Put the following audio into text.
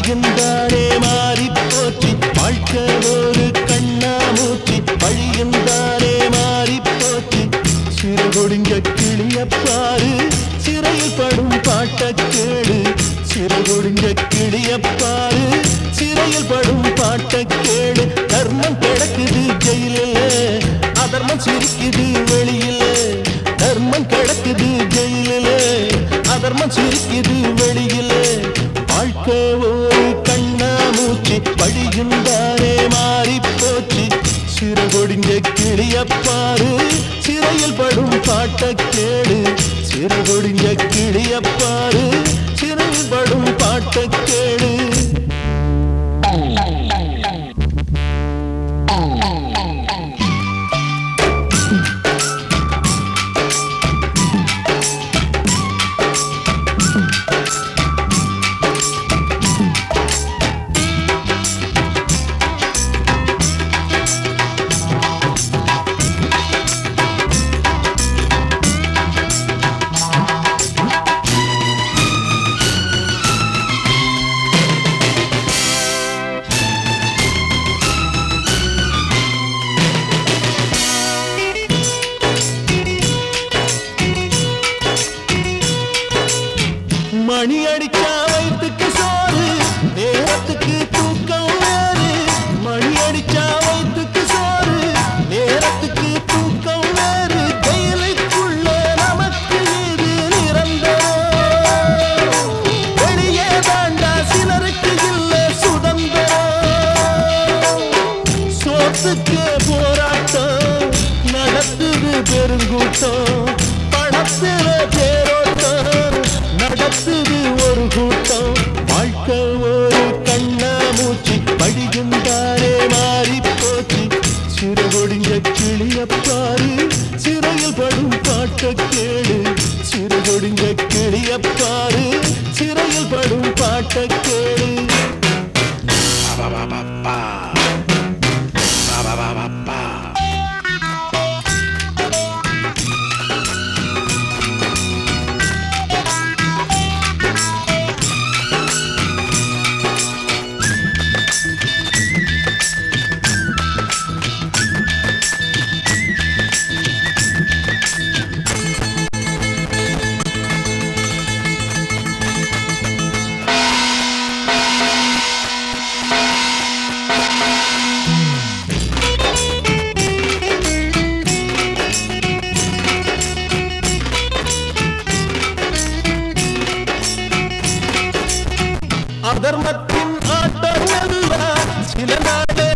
வழியுந்தானே மாறி போச்சு வாழ்க்கை ஒரு கண்ணாமூச்சி வழியுந்தானே மாறி போச்சு சிறு கொடிஞ்ச கிளிய பாரு சிறையில் படும் பாட்ட கேடு சிறு கொடிஞ்ச கிளிய பாரு சிறையில் படும் பாட்ட கேடு தர்மம் கிடக்குது ஜெயிலில் அதர்மம் சிரிக்குது வெளியில தர்மம் கிடக்குது ஜெயிலில் அதர்மம் சிரிக்குது வெளியில வாழ்க்கை ஒரு கண்ணாமூச்சி வழியுந்தானே மாறி போச்சு சிறு கொடிஞ்ச கிளிய பாரு சிறையில் படும் பாட்ட கேடு சிறு கொடிஞ்ச கிளிய பாரு சிறையில் படும் பாட்ட கேடு மணி அடிச்சா வயிற்றுக்கு சோறு நேரத்துக்கு தூக்கம் வேறு மணி அடிச்சா வயிற்றுக்கு சோறு நேரத்துக்கு தூக்கம் வேறு ஜெயிலுக்குள்ள நமக்கு இது நிரந்தரம் வெளியே தாண்டா சிலருக்கு இல்ல சுதந்திரம் சோத்துக்கு போராட்டம் நடத்துது பெருங்கூட்டம் பணத்துல தேரோட்டம் நடத்துது ஒரு கூட்டம் வாழ்க்கை ஒரு கண்ணாமூச்சி படிக்குந்தானே மாறி போச்சு சிறு கொடிஞ்ச கிளிய பாரு சிறையில் படும் பாட்ட கேடு சிறு கொடிஞ்ச கிளிய பாரு சிறையில் படும் பாட்ட கேடு அதர்மத்தின் ஆட்டம் எல்லாம் சில நாளே